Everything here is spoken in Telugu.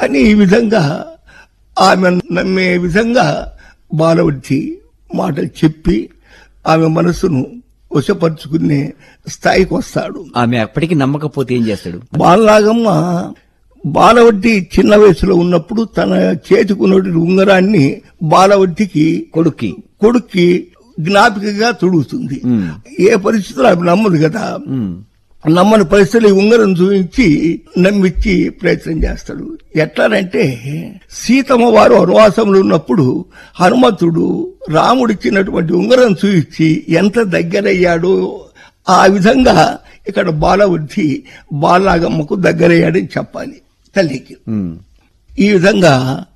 అని ఈ విధంగా ఆమె నమ్మే విధంగా బాలవతి మాటలు చెప్పి ఆమె మనసును వశపరుచుకునే స్థాయికి వస్తాడు ఆమె అప్పటికి నమ్మకపోతే ఏం చేస్తాడు బాలనాగమ్మ బాలవడ్డి చిన్న వయసులో ఉన్నప్పుడు తన చేతికున్నటువంటి ఉంగరాన్ని బాలవడ్డికి కొడుక్కి కొడుక్కి జ్ఞాపికగా తొడుగుతుంది మ్. ఏ పరిస్థితుల్లో ఆమె నమ్మదు కదా ఉమ్. నమ్మని పరిస్థితులు ఈ ఉంగరం చూపించి నమ్మిచ్చి ప్రయత్నం చేస్తాడు ఎట్లానంటే సీతమ్మ వారు వనవాసంలో ఉన్నప్పుడు హనుమంతుడు రాముడిచ్చినటువంటి ఉంగరం చూపించి ఎంత దగ్గరయ్యాడో ఆ విధంగా ఇక్కడ బాలవృద్ధి బాలనాగమ్మకు దగ్గరయ్యాడని చెప్పాలి తల్లికి ఉమ్. ఈ విధంగా